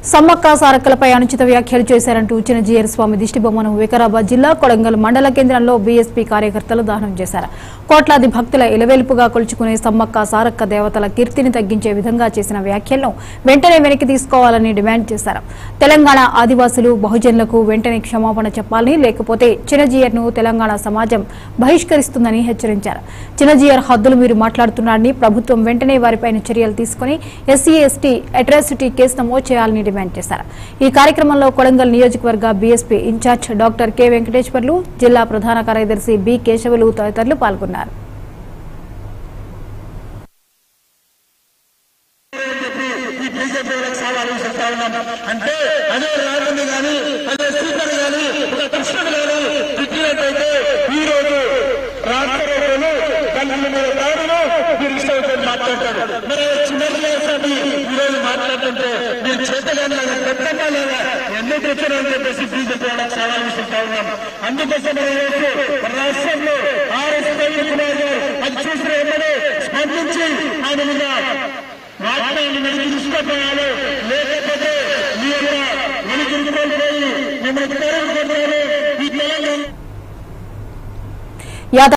సమ్మక్క సారక్కలపై అనుచిత వ్యాఖ్యలు చేశారంటూ చిన్నజీయర్ స్వామి దిష్టిబొమ్మను వికారాబాద్ జిల్లా కొడంగల్ మండల కేంద్రంలో బీఎస్పీ కార్యకర్తలు దహనం చేశారు కోట్లాది భక్తుల ఇలవేలుపుగా కొలుచుకునే సమ్మక్క సారక్క దేవతల కీర్తిని తగ్గించే విధంగా చేసిన వ్యాఖ్యలను వెంటనే వెనక్కి తీసుకోవాలని డిమాండ్ చేశారు తెలంగాణ ఆదివాసులు బహుజనులకు వెంటనే క్షమాపణ చెప్పాలని లేకపోతే చిన్నజీయర్ను తెలంగాణ సమాజం బహిష్కరిస్తుందని హెచ్చరించారు చిన్నజీయర్ హద్దులు మీరు మాట్లాడుతున్నారని ప్రభుత్వం వెంటనే వారిపైన చర్యలు తీసుకుని ఎస్సీ ఎస్టీ అట్రాసిటీ కేసు నమోదు చేయాలని డిమాండ్ చేశారు ఈ కార్యక్రమంలో కొడంగల్ నియోజకవర్గ BSP incharge doctor K Venkateswarlu జిల్లా ప్రధాన కార్యదర్శి బి కేశవులు తదితరులు పాల్గొన్నారు ఈ బీజేపీ వాళ్ళకి సవాలు చెప్తా ఉన్నాం అంటే అదే రాజుని కానీ అదే స్పీకర్ కానీ ఒక కృష్ణుడు కానీ తిట్టినట్టయితే ఈ రోజు రాష్ట్ర రోజులు కళ్ళు మీద దాడులు మీరు ఇష్టం వచ్చినట్టు మాట్లాడతారు మరి చిన్నపిల్లలు ఈ రోజు మాట్లాడుతుంటే మీరు చేతగానే పెద్దగా లేదా ఎందుకు తెచ్చారని చెప్పేసి బీజేపీ వాళ్ళకి సవాలు చెప్తా ఉన్నాం అందుకోసం ఈ రోజు రాష్ట్రంలో ఆర్ఎస్ ప్రవీణ్ కుమార్ గారు అది చూసిన వెంటనే స్పందించి ఆయన మీద వాటిని మనకి తీసుకుపోయాలి లేకపోతే మీ యొక్క వెనుకలు కోల్పోయి మిమ్మల్ని తరం